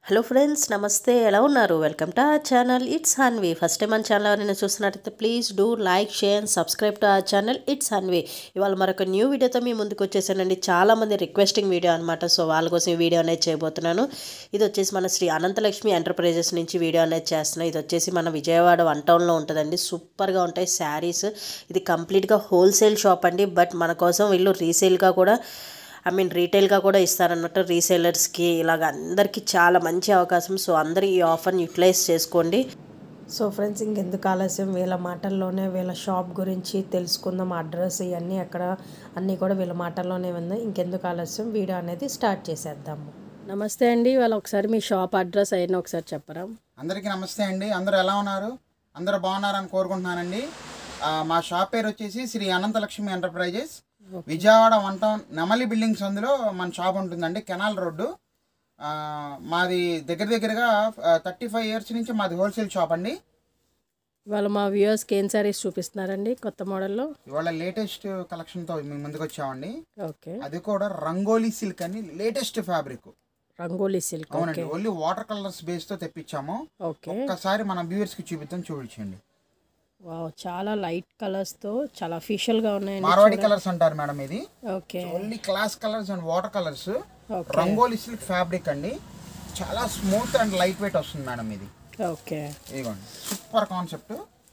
Hello friends నమస్తే ఎలా ఉన్నారు welcome to our channel it's Hanvi first time మన ఛానల్ ఎవరైనా చూస్తున్నట్టయితే please do like share and subscribe to our channel it's Hanvi ఇవాళ మరొక న్యూ వీడియోతో మీ ముందుకు వచ్చేసానండి చాలామంది రిక్వెస్టింగ్ వీడియో అనమాట సో వాళ్ళ కోసం ఈ వీడియో అనేది చేయబోతున్నాను ఇది వచ్చేసి మన శ్రీ అనంతలక్ష్మి ఎంటర్ప్రైజెస్ నుంచి వీడియో అనేది చేస్తున్నాను ఇది వచ్చేసి మన విజయవాడ వన్ టౌన్లో ఉంటుందండి సూపర్గా ఉంటాయి శారీస్ ఇది కంప్లీట్గా హోల్సేల్ షాప్ అండి బట్ మన కోసం వీళ్ళు రీసేల్గా కూడా ఐ మీన్ రీటైల్గా కూడా ఇస్తారన్నట్టు రీసేలర్స్కి ఇలాగ అందరికీ చాలా మంచి అవకాశం సో అందరూ ఈ ఆఫర్ని యూటిలైజ్ చేసుకోండి సో ఫ్రెండ్స్ ఇంకెందుకు ఆలస్యం వీళ్ళ మాటల్లోనే వీళ్ళ షాప్ గురించి తెలుసుకుందాం అడ్రస్ ఇవన్నీ అక్కడ అన్నీ కూడా వీళ్ళ మాటల్లోనే ఉంది ఇంకెందుకు ఆలస్యం వీడియో అనేది స్టార్ట్ చేసేద్దాము నమస్తే అండి వాళ్ళు ఒకసారి మీ షాప్ అడ్రస్ అయినా ఒకసారి చెప్పరా అందరికీ నమస్తే అండి అందరూ ఎలా ఉన్నారు అందరూ బాగున్నారని కోరుకుంటున్నానండి ఆ, మా షాప్ పేరు వచ్చేసి Sri Anantalakshmi enterprises Vijayawada one town నెమలి బిల్డింగ్స్ అందులో మన షాప్ ఉంటుందండి కెనాల్ రోడ్డు ఆ, మాది దగ్గర దగ్గరగా థర్టీ ఫైవ్ ఇయర్స్ నుంచి మాది హోల్సేల్ షాప్ అండి వాళ్ళు మా వ్యూవర్స్కి ఏం సారీస్ చూపిస్తున్నారండి కొత్త మోడల్లో ఇవాళ లేటెస్ట్ కలెక్షన్తో మీ ముందుకు వచ్చామండి ఓకే అది కూడా రంగోలీ సిల్క్ అని లేటెస్ట్ ఫ్యాబ్రిక్ రంగోలీ సిల్క్ అవునండి ఓన్లీ వాటర్ కలర్స్ బేస్తో తెప్పించాము ఓకే ఒక్కసారి మన వ్యూవర్స్కి చూపిద్దాం చూపించండి వావ్ చాలా లైట్ కలర్స్తో చాలా అఫీషియల్గా ఉన్నాయండి మార్వాడి కలర్స్ అంటారు మేడం ఇది okay only class colours and water colours okay rangoli silk fabric అండి చాలా స్మూత్ అండ్ లైట్ వెయిట్ వస్తుంది మేడం ఇది ఓకే ఇదిగోండి సూపర్ కాన్సెప్ట్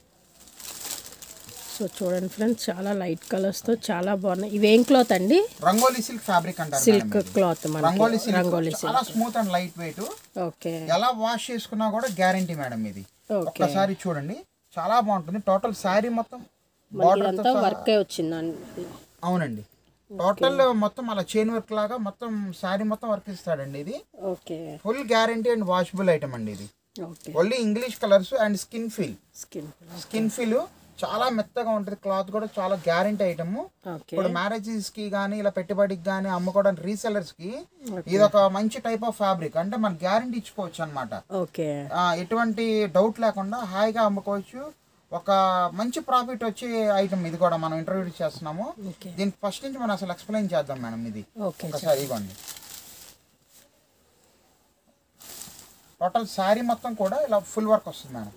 సో చూడండి ఫ్రెండ్స్ చాలా లైట్ కలర్స్తో చాలా బాగున్నాయి ఇవేం క్లాత్ అండి రంగోలీ సిల్క్ ఫ్యాబ్రిక్ అంటారు సిల్క్ మేడం ఇది. క్లాత్ రంగోలీ మనకి రంగోలీ సిల్క్ చాలా smooth and light weight okay ఎలా వాష్ చేసుకున్నా కూడా గ్యారంటీ మేడం ఇది ఓకే ఒక్కసారి చూడండి చాలా బాగుంటుంది టోటల్ శారీ మొత్తం బార్డర్ ఇదంతా వర్కే వచ్చిందండి అవునండి టోటల్ మొత్తం అలా చైన్ వర్క్ లాగా మొత్తం శారీ మొత్తం వర్క్ ఇస్తాడండి ఇది okay full guarantee and washable item అండి ఇది okay only English colours and skin feel skin skin feel చాలా మెత్తగా ఉంటుంది క్లాత్ కూడా చాలా గ్యారంటీ ఐటమ్ ఓకే ఇప్పుడు మ్యారేజెస్ కి కానీ ఇలా పెట్టుబడికి కానీ అమ్ముకోవడానికి రీసెలర్స్ కి ఇది ఒక మంచి టైప్ ఆఫ్ ఫ్యాబ్రిక్ అంటే మన గ్యారంటీ ఇచ్చుకోవచ్చు అనమాట ఓకే ఎటువంటి డౌట్ లేకుండా హాయిగా అమ్ముకోవచ్చు ఒక మంచి ప్రాఫిట్ వచ్చే ఐటమ్ ఇది కూడా మనం ఇంటర్వ్యూ చేస్తున్నాము ఓకే దీనికి ఫస్ట్ నుంచి మనం అసలు ఎక్స్ప్లెయిన్ చేద్దాం మేడం ఇది ఓకే ఒకసారి ఇవ్వండి టోటల్ శారీ మొత్తం కూడా ఇలా ఫుల్ వర్క్ వస్తుంది మేడం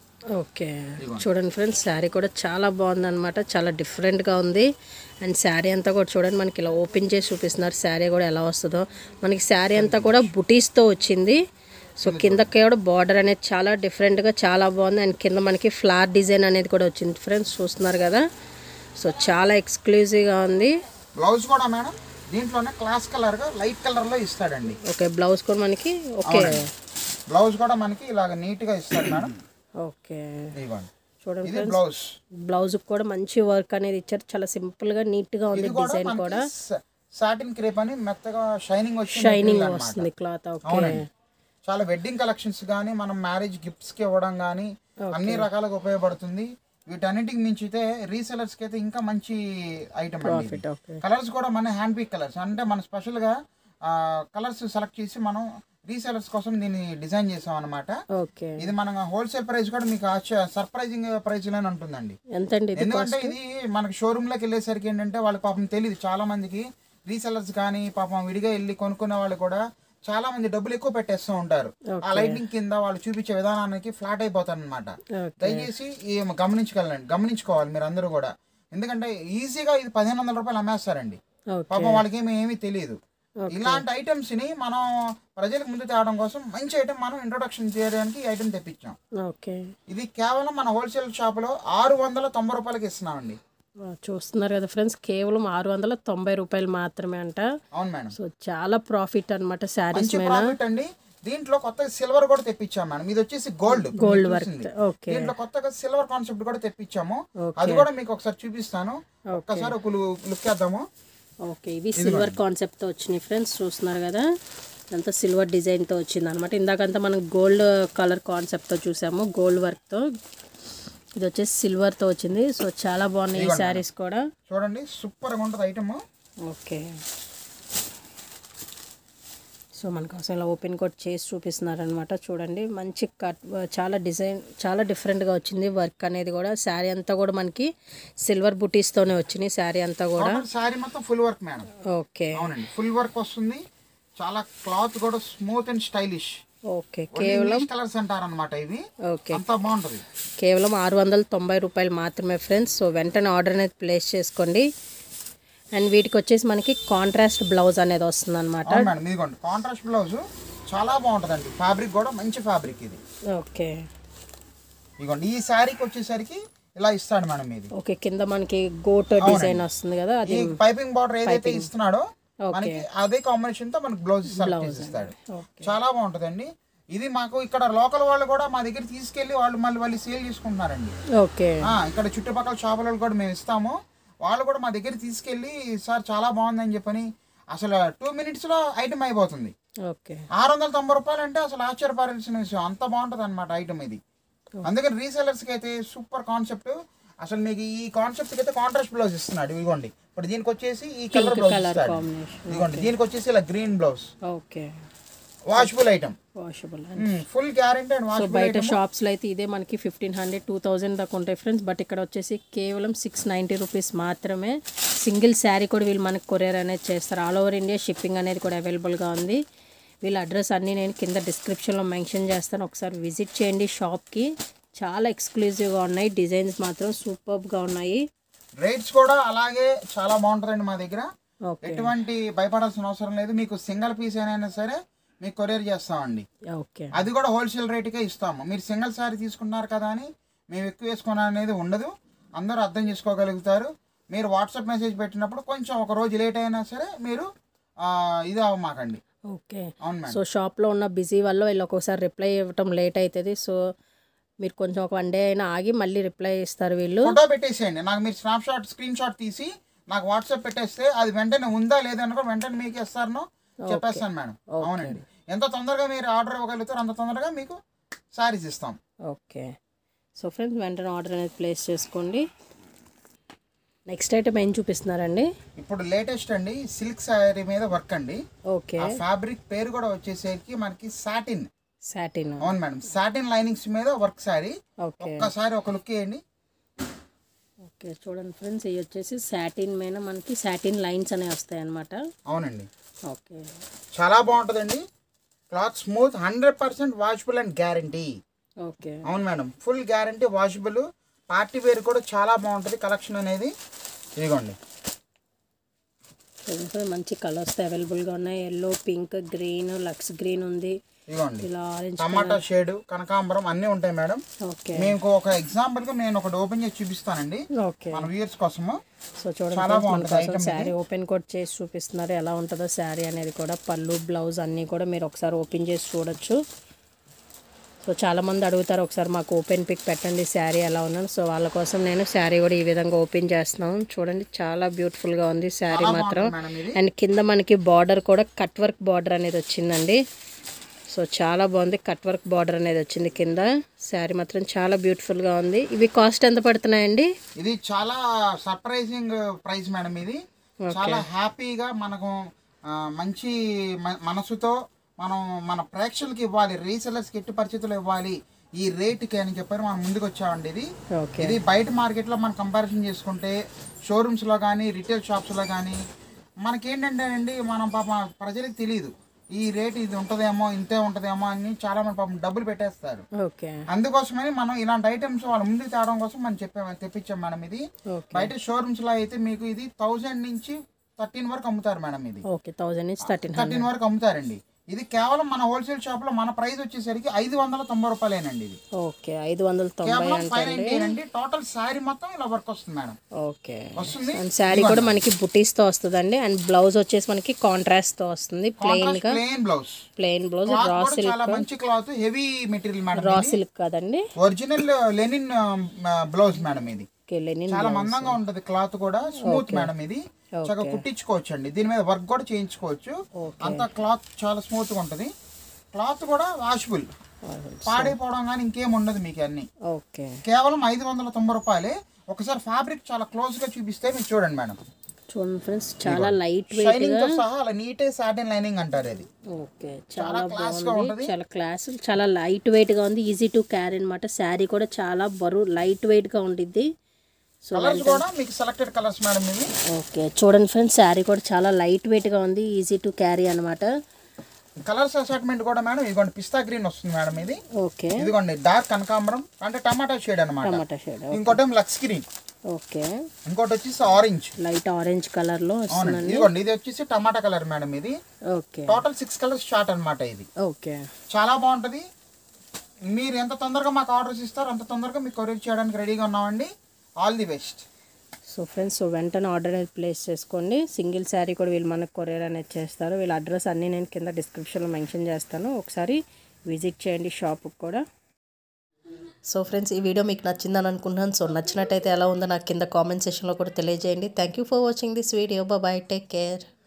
ఓకే చూడండి ఫ్రెండ్స్ శారీ కూడా చాలా బాగుందన్నమాట చాలా డిఫరెంట్గా ఉంది అండ్ శారీ అంతా కూడా చూడండి మనకి ఇలా ఓపెన్ చేసి చూపిస్తున్నారు శారీ కూడా ఎలా వస్తుందో మనకి శారీ అంతా కూడా బుటీస్తో వచ్చింది సో కిందకి కూడా బార్డర్ అనేది చాలా డిఫరెంట్గా చాలా బాగుంది అండ్ కింద మనకి ఫ్లవర్ డిజైన్ అనేది కూడా వచ్చింది ఫ్రెండ్స్ చూస్తున్నారు కదా సో చాలా ఎక్స్క్లూజివ్గా ఉంది బ్లౌజ్ కూడా మేడం దీంట్లోనే క్లాస్ కలర్ గా లైట్ కలర్ లో ఇస్తాడండి ఓకే బ్లౌజ్ కూడా మనకి ఓకే బ్లౌజ్ కూడా మనకి ఇలాగ నీట్ గా ఇస్తాడు మేడం ఓకే ఇదిగోండి చూడండి ఇది బ్లౌజ్ బ్లౌజ్ కూడా మంచి వర్క్ అనేది ఇచ్చారు చాలా సింపుల్గా నీట్గా ఉంది ఇది కూడా డిజైన్ కూడా మనకి సాటిన్ క్రేప్ అని మెత్తగా షైనింగ్ వచ్చి షైనింగ్ వస్తుంది క్లాత్ ఓకే అవునండి చాలా వెడ్డింగ్ కలెక్షన్స్ కానీ మనం మ్యారేజ్ గిఫ్ట్స్ కి ఇవ్వడం కానీ అన్ని రకాలుగా ఉపయోగపడుతుంది వీటన్నిటికి మించితే రీసెలర్స్ కి అయితే ఇంకా మంచి ఐటమ్ అండి ఇది. ఓకే కలర్స్ కూడా మన హ్యాండ్ పిక్ కలర్స్ అంటే మనం స్పెషల్ గా కలర్స్ సెలెక్ట్ చేసి మనం రీసెలర్స్ కోసం దీన్ని డిజైన్ చేసాం అనమాట ఓకే ఇది మన హోల్సేల్ ప్రైస్ కూడా మీకు సర్ప్రైజింగ్ ప్రైస్ లోనే ఉంటుందండి ఎంతండి ఇది ఎందుకంటే ఇది మనకి షోరూమ్ లోకి వెళ్ళేసరికి ఏంటంటే వాళ్ళకి పాపం తెలియదు చాలా మందికి రీసెలర్స్ కానీ పాపం విడిగా వెళ్ళి కొనుక్కునే వాళ్ళు కూడా చాలా మంది డబ్బులు ఎక్కువ పెట్టేస్తూ ఉంటారు ఆ లైటింగ్ కింద వాళ్ళు చూపించే విధానానికి ఫ్లాట్ అయిపోతారు అనమాట ఓకే దయచేసి ఈ గమనించగలండి గమనించుకోవాలి మీరు అందరూ కూడా ఎందుకంటే ఈజీగా ఇది పదిహేను వందల రూపాయలు అమ్మేస్తారండి ఓకే పాపం వాళ్ళకి ఏమి ఏమీ తెలియదు ఇలాంటి ఐటమ్స్ ని మనం ప్రజలకు ముందు తేవడం కోసం మంచి ఐటమ్ మనం ఇంట్రొడక్షన్ చేయడానికి ఈ ఐటమ్ తెప్పించాం ఓకే ఇది కేవలం మన హోల్సేల్ షాప్ లో ఆరు వందల తొంభై రూపాయలకి ఇస్తున్నామండి ఆ, చూస్తున్నారు కదా ఫ్రెండ్స్ కేవలం ఆరు వందల తొంభై రూపాయలు మాత్రమే అంట అవును మేడం సో చాలా ప్రాఫిట్ అనమాట శారీస్ మంచి ప్రాఫిట్ అండి దీంట్లో కొత్తగా సిల్వర్ కూడా తెప్పించాం మేడం ఇది వచ్చేసి గోల్డ్ గోల్డ్ వర్క్ ఓకే దీంట్లో కొత్తగా సిల్వర్ కాన్సెప్ట్ కూడా తెప్పించాము అది కూడా మీకు ఒకసారి చూపిస్తాను ఒక్కసారి ఒక లుక్ వేద్దాము ఓకే ఇవి సిల్వర్ కాన్సెప్ట్తో వచ్చినాయి ఫ్రెండ్స్ చూస్తున్నారు కదా ఇదంతా సిల్వర్ డిజైన్తో వచ్చింది అనమాట ఇందాకంతా మనం గోల్డ్ కలర్ కాన్సెప్ట్తో చూసాము గోల్డ్ వర్క్తో ఇది వచ్చేసి సిల్వర్తో వచ్చింది సో చాలా బాగున్నాయి ఈ శారీస్ కూడా చూడండి సూపర్ గా ఉంటుంది ఐటమ్ ఓకే సో మనకు అసలు ఇలా ఓపెన్ కోట్ చేసి చూపిస్తున్నారనమాట చూడండి మంచి కట్ చాలా డిజైన్ చాలా డిఫరెంట్గా వచ్చింది వర్క్ అనేది కూడా శారీ అంతా కూడా మనకి సిల్వర్ బుటీస్తోనే వచ్చినాయి శారీ అంతా కూడా శారీ మొత్తం ఫుల్ వర్క్ మేడం ఓకే అవునండి ఫుల్ వర్క్ వస్తుంది చాలా క్లాత్ కూడా స్మూత్ అండ్ స్టైలిష్ ఓకే కేవలం కలర్స్ అంటారు అనమాట ఇవి ఓకే అంతా బాగుంటది కేవలం ఆరు వందల తొంభై రూపాయలు మాత్రమే ఫ్రెండ్స్ సో వెంటనే ఆర్డర్ అనేది ప్లేస్ చేసుకోండి అండ్ వీటికి వచ్చేసి మనకి కాంట్రాస్ట్ బ్లౌజ్ అనేది వస్తుంది అనమాట అవును మేడం ఇదిగోండి కాంట్రాస్ట్ బ్లౌజ్ చాలా బాగుంటదండి ఫ్యాబ్రిక్ కూడా మంచి ఫ్యాబ్రిక్ ఇది ఓకే ఇదిగోండి ఈ శారీకి వచ్చేసరికి ఇలా ఇస్తాడు మేడం ఇది ఓకే కింద మనకి గోట్ డిజైన్ వస్తుంది కదా అది ఈ పైపింగ్ బార్డర్ ఏదైతే ఇస్తున్నాడో మనకి అదే కాంబినేషన్ తో మనకి బ్లౌజ్ ఇస్తాడు ఓకే చాలా బాగుంటదండి ఇది మాకు ఇక్కడ లోకల్ వాళ్ళు కూడా మా దగ్గర తీసుకెళ్లి వాళ్ళు మళ్ళీ వాళ్ళు సేల్ చేసుకుంటున్నారండి ఓకే ఆ, ఇక్కడ చుట్టుపక్కల షాపులలో కూడా మేము ఇస్తాము వాళ్ళు కూడా మా దగ్గర తీసుకెళ్ళి సార్ చాలా బాగుందని చెప్పని అసలు టూ మినిట్స్ లో ఐటమ్ అయిపోతుంది ఓకే ఆరు వందల తొంభై రూపాయలు అంటే అసలు ఆశ్చర్యపడాల్సిన విషయం అంత బాగుంటుంది అనమాట ఐటమ్ ఇది అందుకని రీసెలర్స్ కి అయితే సూపర్ కాన్సెప్ట్ అసలు మీకు ఈ కాన్సెప్ట్ అయితే కాంట్రాస్ట్ బ్లౌజ్ ఇస్తున్నాడు ఇదిగోండి ఇప్పుడు దీనికి వచ్చేసి ఈ కలర్ బ్లౌజ్ ఇస్తాడు కాంబినేషన్ ఇదిగోండి దీనికి వచ్చేసి ఇలా green blouse okay washable item washable full guarantee and so washable బయట షాప్స్లో అయితే ఇదే మనకి ఫిఫ్టీన్ హండ్రెడ్ టూ థౌజండ్ దాకా ఉంటాయి ఫ్రెండ్స్ బట్ ఇక్కడ వచ్చేసి కేవలం సిక్స్ నైంటీ రూపీస్ మాత్రమే సింగిల్ శారీ కూడా వీళ్ళు మనకి కొరియర్ అనేది చేస్తారు ఆల్ ఓవర్ ఇండియా షిప్పింగ్ అనేది కూడా అవైలబుల్గా ఉంది వీళ్ళ అడ్రస్ అన్నీ నేను కింద డిస్క్రిప్షన్లో మెన్షన్ చేస్తాను ఒకసారి విజిట్ చేయండి షాప్కి చాలా ఎక్స్క్లూజివ్గా ఉన్నాయి డిజైన్స్ మాత్రం సూపర్గా ఉన్నాయి రేట్స్ కూడా అలాగే చాలా బాగుంటుందండి మా దగ్గర ఓకే ఎటువంటి భయపడాల్సిన అవసరం లేదు మీకు సింగిల్ పీస్ అయినా సరే మీకు కొరియర్ చేస్తామండి ఓకే అది కూడా హోల్సేల్ రేటుకే ఇస్తాము మీరు సింగిల్ సారీ తీసుకున్నారు కదా అని మేము ఎక్కువ వేసుకున్నా అనేది ఉండదు అందరూ అర్థం చేసుకోగలుగుతారు మీరు వాట్సాప్ మెసేజ్ పెట్టినప్పుడు కొంచెం ఒక రోజు లేట్ అయినా సరే మీరు ఆ, ఇది అవ్వమాకండి ఓకే అవును మేడం సో షాప్లో ఉన్న బిజీ వల్ల వీళ్ళు ఒక్కొక్కసారి రిప్లై ఇవ్వటం లేట్ అవుతుంది సో మీరు కొంచెం ఒక వన్ డే అయినా ఆగి మళ్ళీ రిప్లై ఇస్తారు వీళ్ళు ఫోటో పెట్టేసేయండి నాకు మీరు స్నాప్ షాట్ స్క్రీన్ షాట్ తీసి నాకు వాట్సాప్ పెట్టేస్తే అది వెంటనే ఉందా లేదా అని కూడా వెంటనే మీకు ఇస్తారనో చెప్పేస్తాను మేడం అవునండి ఎంత తొందరగా మీరు ఆర్డర్ ఇవ్వగలుగుతారో అంత తొందరగా మీకు సారీస్ ఇస్తాం ఓకే సో ఫ్రెండ్స్ వెంటనే ఆర్డర్ అనేది ప్లేస్ చేసుకోండి నెక్స్ట్ ఐటమ్ ఏం చూపిస్తున్నారండి ఇప్పుడు లేటెస్ట్ అండి సిల్క్ శారీ మీద వర్క్ అండి ఓకే ఆ ఫ్యాబ్రిక్ పేరు కూడా వచ్చేసరికి మనకి సాటిన్ సాటిన్ అవును మేడం సాటిన్ లైనింగ్స్ మీద వర్క్ శారీ ఓకే ఒక్కసారి ఒక లుక్ వేయండి ఓకే చూడండి ఫ్రెండ్స్ ఇవి వచ్చేసి సాటిన్ మీద మనకి సాటిన్ లైన్స్ అనేవి వస్తాయి అన్నమాట అవునండి ఓకే చాలా బాగుంటుందండి cloth smooth hundred percent washable and guarantee okay అవును madam full guarantee washable party wear కూడా చాలా బాగుంటుంది కలెక్షన్ అనేది ఇదిగోండి చూడండి friends, మంచి కలర్స్ అవైలబుల్గా ఉన్నాయి ఎల్లో పింక్ గ్రీన్ లక్స్ గ్రీన్ ఉంది ఇదిగోండి ఇలా ఆరెంజ్ టమాటా షేడ్ కనకాంబరం అన్నీ ఉంటాయి మేడం ఓకే మీకు ఒక ఎగ్జాంపుల్ గా నేను ఒకటి ఓపెన్ చేసి చూపిస్తానండి ఓకే మన వ్యూయర్స్ కోసము సో చూడండి చాలా friends, మన బాగుంటుంది కోసం item శారీ ఓపెన్ కూడా చేసి చూపిస్తున్నారు ఎలా ఉంటుందో శారీ అనేది కూడా పళ్ళు బ్లౌజ్ అన్నీ కూడా మీరు ఒకసారి ఓపెన్ చేసి చూడొచ్చు సో చాలామంది అడుగుతారు ఒకసారి మాకు ఓపెన్ పిక్ పెట్టండి శారీ ఎలా ఉన్నాను సో వాళ్ళ కోసం నేను శారీ కూడా ఈ విధంగా ఓపెన్ చేస్తున్నాను చూడండి చాలా బ్యూటిఫుల్గా ఉంది శారీ మాత్రం మేడం ఇది అండ్ కింద మనకి బార్డర్ కూడా కట్ వర్క్ బార్డర్ అనేది వచ్చిందండి సో చాలా బాగుంది కట్ వర్క్ బార్డర్ అనేది వచ్చింది కింద శారీ మాత్రం చాలా బ్యూటిఫుల్గా ఉంది ఇవి కాస్ట్ ఎంత పడుతున్నాయండి ఇది చాలా సర్ప్రైజింగ్ ప్రైస్ మేడం ఇది చాలా హ్యాపీగా మనకు ఆ, మంచి మ- మనసుతో మనం మన ప్రేక్షకులకి ఇవ్వాలి రీసెలర్స్కి ఎట్టి పరిస్థితులు ఇవ్వాలి ఈ రేటుకి అని చెప్పారు మనం ముందుకు వచ్చామండి ఇది ఓకే ఇది బయట మార్కెట్లో మనం కంపారిజన్ చేసుకుంటే షోరూమ్స్లో కానీ రిటైల్ షాప్స్లో కానీ మనకేంటంటే అండి మనం పాప ప్రజలకు తెలియదు ఈ రేట్ ఇది ఉంటుందేమో ఇంతే ఉంటుందేమో అని చాలా మంది పాపం డబ్బులు పెట్టేస్తారు ఓకే అందుకోసమని మనం ఇలాంటి ఐటమ్స్ వాళ్ళ ముందుకు తేవడం కోసం మనం చెప్పాము తెప్పించాం మేడం ఇది ఓకే బయట షోరూమ్స్ లో అయితే మీకు ఇది థౌజండ్ నుంచి థర్టీన్ వరకు అమ్ముతారు మేడం ఇది ఓకే థౌజండ్ నుంచి థర్టీన్ థర్టీన్ వరకు అమ్ముతారండి ఇది కేవలం మన హోల్సేల్ షాప్ లో మన ప్రైస్ వచ్చేసరికి ఐదు వందల తొంభై రూపాయలేనండి ఇది ఓకే ఐదు వందల తొంభై కేవలం ఫైవ్ అంటే నైన్టీ అండి టోటల్ శారీ మొత్తం ఇలా వర్క్ వస్తుంది మేడం ఓకే వస్తుంది అండ్ శారీ కూడా మనకి బుటీస్తో వస్తుందండి అండ్ బ్లౌజ్ వచ్చేసి మనకి కాంట్రాస్ట్తో వస్తుంది ప్లెయిన్ గా plain blouse plain blouse cloth రా కూడా చాలా మంచి cloth heavy material madam raw silk కదండి ఒరిజినల్ లెనిన్ బ్లౌజ్ మేడం ఇది ఓకే లెనిన్ చాలా మందంగా ఉంటది క్లాత్ కూడా స్మూత్ మేడం ఇది చక్కగా కుట్టించుకోవచ్చు అండి దీని మీద వర్క్ కూడా చేయించుకోవచ్చు అంతా క్లాత్ చాలా స్మూత్ గా ఉంటది క్లాత్ కూడా వాషబుల్ పాడైపోవడం కానీ ఇంకేం ఉండదు మీకు అన్ని ఓకే కేవలం ఐదు వందల తొంభై రూపాయలే ఒకసారి ఫ్యాబ్రిక్ చాలా క్లోజ్ గా చూపిస్తే మీరు చూడండి మేడం చూడండి ఫ్రెండ్స్ చాలా లైట్ వెయిట్ షైనింగ్ తో సహా అలా నీటే సాటిన్ లైనింగ్ అంటారు ఇది ఓకే చాలా క్లాస్ గా బాగుంది ఉంటది చాలా క్లాస్ చాలా లైట్ వెయిట్ గా ఉంది ఈజీ టు క్యారీ అనమాట శారీ కూడా చాలా బరువు లైట్ వెయిట్ గా ఉండిద్ది సో కలర్స్ కూడా మీకు సెలెక్టెడ్ కలర్స్ మేడం ఇవి ఓకే చూడండి ఫ్రెండ్స్ శారీ కూడా చాలా లైట్ వెయిట్గా ఉంది ఈజీ టు క్యారీ అనమాట కలర్స్ అసార్ట్మెంట్ కూడా మేడం ఇదిగోండి పిస్తా గ్రీన్ వస్తుంది మేడం ఇది ఓకే ఇదిగోండి డార్క్ కనకాంబరం అంటే టమాటా షేడ్ అనమాట టమాటా షేడ్ ఇంకోటి లక్స్ గ్రీన్ ఓకే ఇంకోటి వచ్చేసి ఆరెంజ్ లైట్ ఆరెంజ్ కలర్లో వస్తుంది అవునండి ఇదిగోండి ఇది వచ్చేసి టమాటా కలర్ మేడం ఇది okay total six colours short అన్నమాట ఇది ఓకే చాలా బాగుంటుంది మీరు ఎంత తొందరగా మాకు ఆర్డర్స్ ఇస్తారో అంత తొందరగా మీకు కొరియర్ చేయడానికి రెడీగా ఉన్నామండి all the best so friends so వెంటనే ఆర్డర్ అనేది ప్లేస్ చేసుకోండి సింగిల్ శారీ కూడా వీళ్ళు మనకు కొరియర్ అనేది చేస్తారు వీళ్ళ అడ్రస్ అన్నీ నేను కింద డిస్క్రిప్షన్లో మెన్షన్ చేస్తాను ఒకసారి విజిట్ చేయండి షాప్కి కూడా సో ఫ్రెండ్స్ ఈ వీడియో మీకు నచ్చిందని అనుకుంటున్నాను సో నచ్చినట్టయితే ఎలా ఉందో నాకు కింద కామెంట్ సెక్షన్లో కూడా తెలియజేయండి thank you for watching this video bye take care